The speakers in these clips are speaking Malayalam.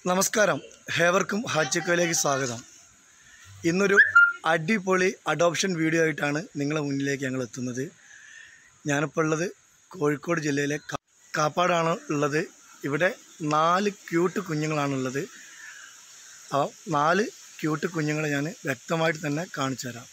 നമസ്കാരം ഹേവർക്കും ഹാച്ചക്കോയിലേക്ക് സ്വാഗതം ഇന്നൊരു അടിപൊളി അഡോപ്ഷൻ വീഡിയോ ആയിട്ടാണ് നിങ്ങളെ മുന്നിലേക്ക് ഞങ്ങൾ എത്തുന്നത് ഞാനിപ്പോൾ ഉള്ളത് കോഴിക്കോട് ജില്ലയിലെ കാ- കാപ്പാടാണ് ഉള്ളത് ഇവിടെ നാല് ക്യൂട്ട് കുഞ്ഞുങ്ങളാണുള്ളത് ആ നാല് ക്യൂട്ട് കുഞ്ഞുങ്ങളെ ഞാൻ വ്യക്തമായിട്ട് തന്നെ കാണിച്ചു തരാം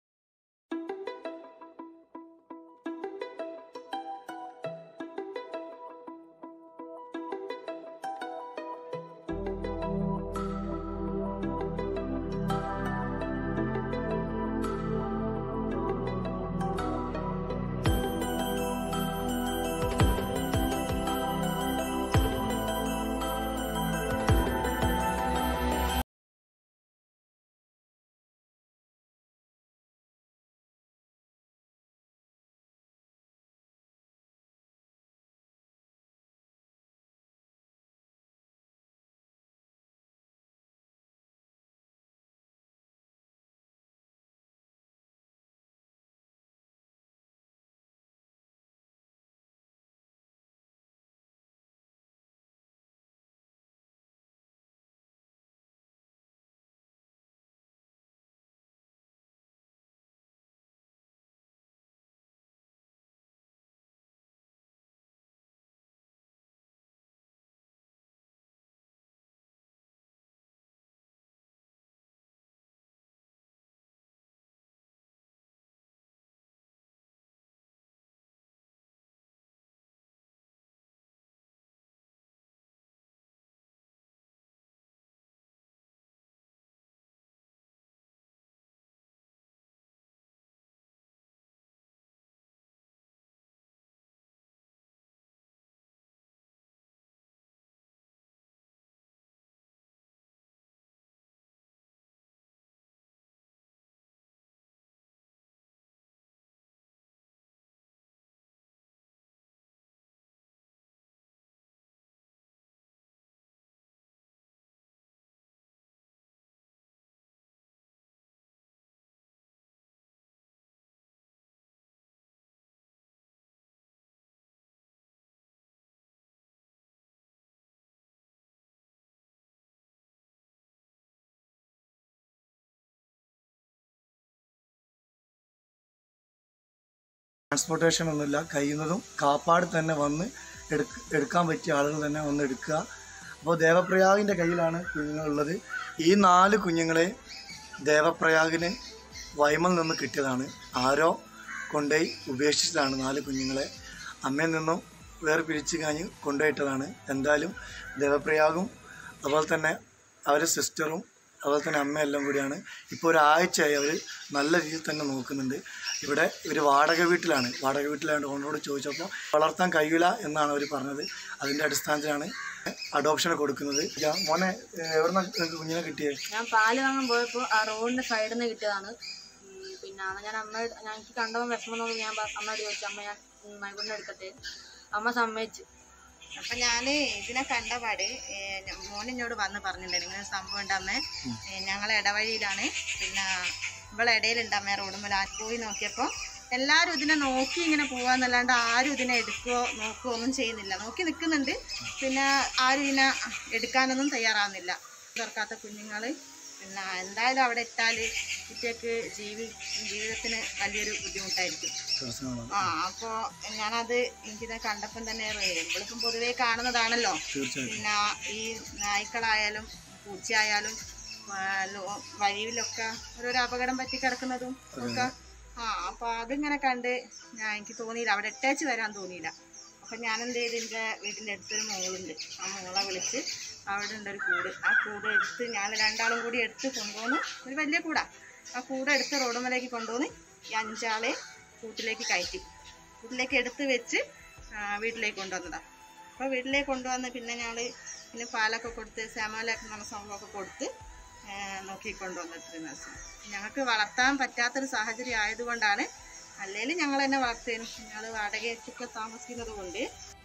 ട്രാൻസ്പോർട്ടേഷൻ ഒന്നുമില്ല കഴിയുന്നതും കാപ്പാട് തന്നെ വന്ന് എടുക്ക എടുക്കാൻ പറ്റിയ ആളുകൾ തന്നെ വന്ന് എടുക്കുക അപ്പോൾ ദേവപ്രയാഗിൻ്റെ കയ്യിലാണ് കുഞ്ഞുങ്ങളുള്ളത് ഈ നാല് കുഞ്ഞുങ്ങളെ ദേവപ്രയാഗിന് വൈമൽ നിന്ന് കിട്ടിയതാണ് ആരോ കൊണ്ടുപോയി ഉപേക്ഷിച്ചതാണ് നാല് കുഞ്ഞുങ്ങളെ അമ്മയിൽ നിന്നും വേർപിരിച്ച് കഴിഞ്ഞ് കൊണ്ടുപോയിട്ടതാണ് എന്തായാലും ദേവപ്രയാഗും അതുപോലെ തന്നെ അവരുടെ സിസ്റ്ററും അതുപോലെ തന്നെ അമ്മയെല്ലാം കൂടിയാണ് ഇപ്പോൾ ഒരാഴ്ചയായി അവർ നല്ല രീതിയിൽ തന്നെ നോക്കുന്നുണ്ട് ഇവിടെ ഇവർ വാടക വീട്ടിലാണ് വാടക വീട്ടിലായതുകൊണ്ട് ഓണറോട് ചോദിച്ചപ്പോൾ വളർത്താൻ കഴിയില്ല എന്നാണ് അവർ പറഞ്ഞത് അതിൻ്റെ അടിസ്ഥാനത്തിലാണ് അഡോപ്ഷന് കൊടുക്കുന്നത് ഞാൻ മോനെ എവിടെ നിന്ന് കുഞ്ഞിനെ കിട്ടിയേ ഞാൻ പാല് വാങ്ങാൻ പോയപ്പോൾ ആ റോഡിന്റെ സൈഡിൽ നിന്ന് കിട്ടിയതാണ് ഉം, പിന്നെ അത് ഞാൻ അമ്മ ഞാൻ എനിക്ക് കണ്ടപ്പോൾ വിഷമം തോന്നി ഞാൻ പ- അമ്മയോട് ചോദിച്ചു അമ്മ ഞാൻ മൈക്കൂട്ടിനെ എടുക്കട്ടെ അമ്മ സമ്മതിച്ചു അപ്പൊ ഞാന് ഇതിനെ കണ്ടപാട് മോൻ എന്നോട് വന്ന് പറഞ്ഞിട്ടുണ്ടായിരുന്നു ഇങ്ങനെ ഒരു സംഭവം ഉണ്ട് അമ്മേ ഏ, ഞങ്ങളെ ഇടവഴിയിലാണ് പിന്നെ ഇവളെ ഇടയിലുണ്ട് അമ്മ റോഡുമ്മൽ ആ പോയി നോക്കിയപ്പോ എല്ലാരും ഇതിനെ നോക്കി ഇങ്ങനെ പോവാന്നല്ലാണ്ട് ആരും ഇതിനെ എടുക്കുകയോ നോക്കുകയോ ഒന്നും ചെയ്യുന്നില്ല നോക്കി നിൽക്കുന്നുണ്ട് പിന്നെ ആരും ഇതിനെ എടുക്കാനൊന്നും തയ്യാറാവുന്നില്ല തുറക്കാത്ത കുഞ്ഞുങ്ങള് പിന്നെ എന്തായാലും അവിടെ ഇട്ടാല് കുട്ടികൾക്ക് ജീവി ജീവിതത്തിന് വലിയൊരു ബുദ്ധിമുട്ടായിരിക്കും ദിവസങ്ങളാണ് ആ അപ്പോ ഞാനത് എനിക്കിത് കണ്ടപ്പം തന്നെ നമ്മളിപ്പം പൊതുവേ കാണുന്നതാണല്ലോ തീർച്ചയായിട്ടും പിന്നെ ഈ നായ്ക്കളായാലും പൂച്ചയായാലും ആ, ലോ- വഴിയിലൊക്കെ ഓരോരോ അപകടം പറ്റി കിടക്കുന്നതും ഒക്കെ ആ അപ്പൊ അതിങ്ങനെ കണ്ട് ഞാൻ എനിക്ക് തോന്നിയില്ല അവിടെ ഇട്ടേച്ച് വരാൻ തോന്നിയില്ല അപ്പൊ ഞാൻ എന്ത് ചെയ്ത് എൻ്റെ വീടിൻ്റെ അടുത്തൊരു മോളുണ്ട് ആ മോളെ വിളിച്ച് അവിടെ ഉണ്ട് ഒരു കൂട് ആ കൂട് എടുത്ത് ഞാൻ രണ്ടാളും കൂടി എടുത്ത് കൊണ്ടുവന്ന് ഒരു വലിയ കൂടാ ആ കൂട് എടുത്ത് റോഡുമലേക്ക് കൊണ്ടുവന്ന് ഈ അഞ്ചാളെ കൂട്ടിലേക്ക് കയറ്റി കൂട്ടിലേക്ക് എടുത്ത് വെച്ച് ആ, വീട്ടിലേക്ക് കൊണ്ടുവന്നതാ അപ്പോൾ വീട്ടിലേക്ക് കൊണ്ടുവന്ന് പിന്നെ ഞങ്ങൾ പിന്നെ പാലൊക്കെ കൊടുത്ത് സാമോലൊക്കെ നല്ല സംഭവമൊക്കെ കൊടുത്ത് ആ, നോക്കി കൊണ്ടുവന്ന് ഇത്രയും ദിവസം ഞങ്ങൾക്ക് വളർത്താൻ പറ്റാത്തൊരു സാഹചര്യം ആയതുകൊണ്ടാണ് അല്ലെങ്കിൽ ഞങ്ങൾ തന്നെ വളർത്തേനു ഞങ്ങൾ വാടകയ്ക്കൊക്കെ താമസിക്കുന്നത് കൊണ്ട്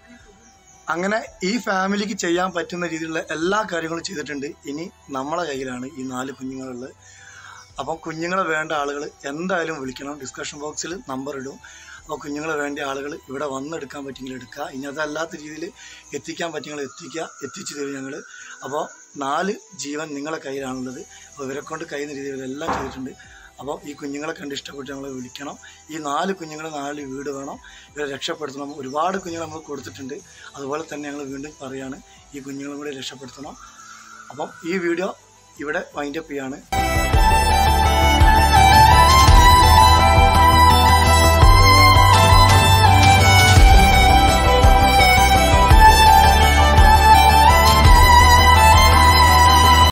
അങ്ങനെ ഈ ഫാമിലിക്ക് ചെയ്യാൻ പറ്റുന്ന രീതിയിലുള്ള എല്ലാ കാര്യങ്ങളും ചെയ്തിട്ടുണ്ട് ഇനി നമ്മളെ കയ്യിലാണ് ഈ നാല് കുഞ്ഞുങ്ങളുള്ളത് അപ്പം കുഞ്ഞുങ്ങളെ വേണ്ട ആളുകൾ എന്തായാലും വിളിക്കണം ഡിസ്കഷൻ ബോക്സിൽ നമ്പർ ഇടും അപ്പോൾ കുഞ്ഞുങ്ങളെ വേണ്ട ആളുകൾ ഇവിടെ വന്നെടുക്കാൻ പറ്റുമെങ്കിൽ എടുക്കുക ഇനി അതല്ലാത്ത രീതിയിൽ എത്തിക്കാൻ പറ്റുമെങ്കിൽ എത്തിക്കുക എത്തിച്ചു തരും ഞങ്ങൾ അപ്പോൾ നാല് ജീവൻ നിങ്ങളെ കയ്യിലാണുള്ളത് അപ്പോൾ ഇവരെ കൊണ്ട് കഴിയുന്ന രീതിയിൽ എല്ലാം ചെയ്തിട്ടുണ്ട് അപ്പോൾ ഈ കുഞ്ഞുങ്ങളെ കണ്ട് ഇഷ്ടപ്പെട്ട് നമ്മളെ വിളിക്കണം ഈ നാല് കുഞ്ഞുങ്ങൾ നാല് വീട് വേണം ഇവരെ രക്ഷപ്പെടുത്തണം ഒരുപാട് കുഞ്ഞുങ്ങൾ നമ്മൾ കൊടുത്തിട്ടുണ്ട് അതുപോലെ തന്നെ ഞങ്ങൾ വീണ്ടും പറയാണ് ഈ കുഞ്ഞുങ്ങളും കൂടി രക്ഷപ്പെടുത്തണം അപ്പം ഈ വീഡിയോ ഇവിടെ വൈൻഡപ്പ് ചെയ്യാണ്